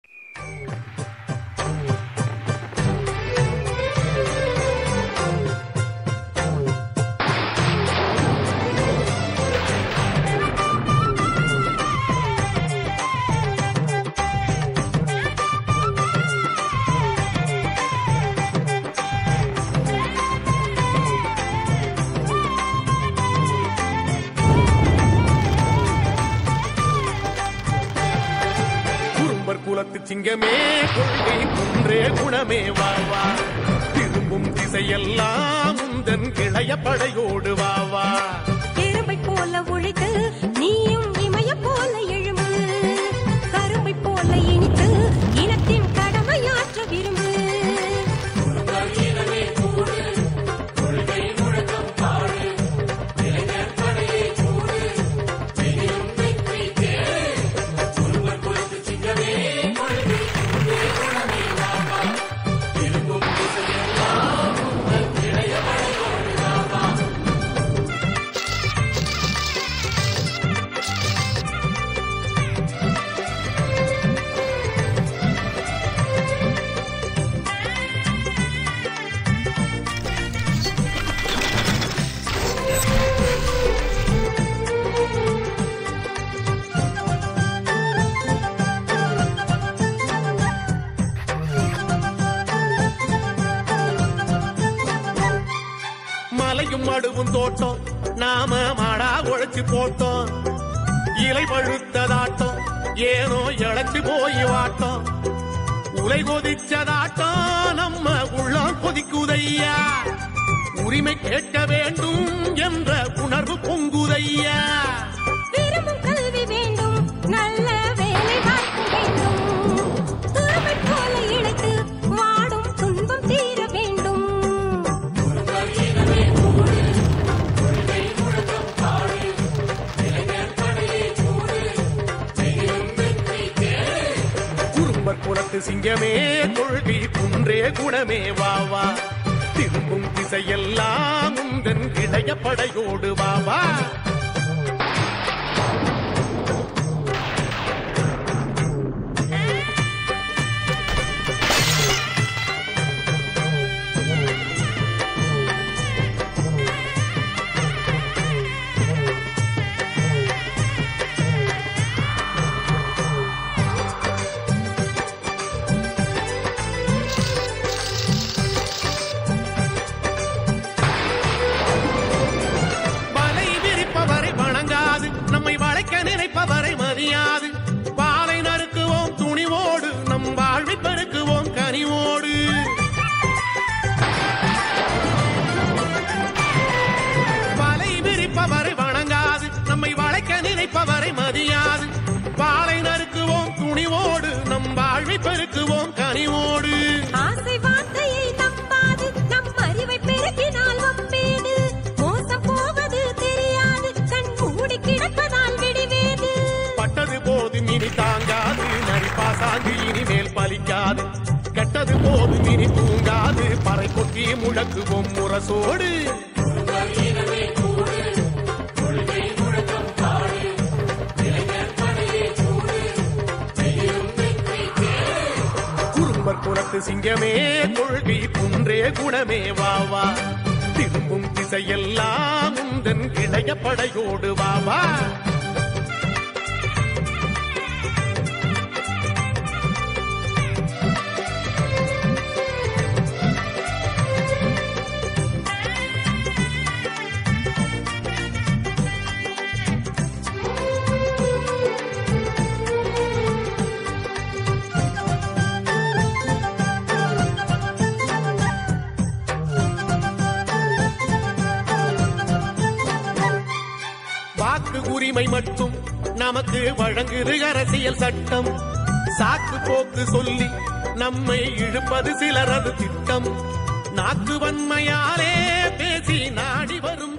குறும்பர் குலத்து சிங்கமே கொள்கை குன்றே குணமே வா வா திரும்பும் திசையெல்லாம் உந்தன் கிளைய படையோடு வா வா எறும்பை போல உழைத்து நீயும் இமய போல எழும்பு கரும்பை போல இனித்து இனத்தின் கடமையாற்ற விரும்பு மலையும் மடுவும் தோட்டம் நாம மாடா உழைச்சு போட்டோம் இலை பழுத்ததாட்டம் ஏனோ இழைச்சு போய் வாட்டம் உலை கொதிச்சதாட்டம் நம்ம உள்ளம் கொதிக்குதையா உரிமை கேட்க வேண்டும் என்ற உணர்வு பொங்குதையா விரும்பும் கல்வி வேண்டும் நல்ல வேலை வாய்ப்பு வேண்டும் துரும்பை போல இழைத்து வாடும் துன்பம் தீர வேண்டும் குறும்பர் குலத்து சிங்கமே கொள்கை குன்றே குணமே வா வா திரும்பும் திசையெல்லாம் உந்தன் இளைய படையோடு வா வா வலை விரிப்பவரை வணங்காது நம்மை வளைக்க நினைப்பவரை மதியாது பாலை நறுக்குவோம் துணிவோடு நம் வாழ்வை பெருக்குவோம் கனிவோடு வலை விரிப்பவரை வணங்காது நம்மை வளைக்க நினைப்பவரை மதியாது பாலை நறுக்குவோம் துணிவோடு நம் வாழ்வை பெருக்குவோம் கனிவோடு ஆசை வார்த்தையை நம்பாது நம் அறிவை பெருக்கினால் வம்பேது மோசம் போவது தெரியாது கண் மூடி கிடப்பதால் விடிவேது பட்டது போதும் இனி தாங்காது நரிப்பாசாங்கு இனிமேல் பலிக்காது கெட்டது போதும் இனி தூங்காது பறை கொட்டி முழக்குவோம் முரசோடு குறும்பர் குலத்து சிங்கமே கொள்கை குன்றே குணமே வா வா திரும்பும் திசையெல்லாம் உந்தன் இளைய படையோடு வா வா வாக்கு உரிமை மட்டும் நமக்கு வழங்குது அரசியல் சட்டம் சாக்கு போக்கு சொல்லி நம்மை இழுப்பது சிலரது திட்டம் நாக்கு வன்மையாலே பேசி நாடி வரும்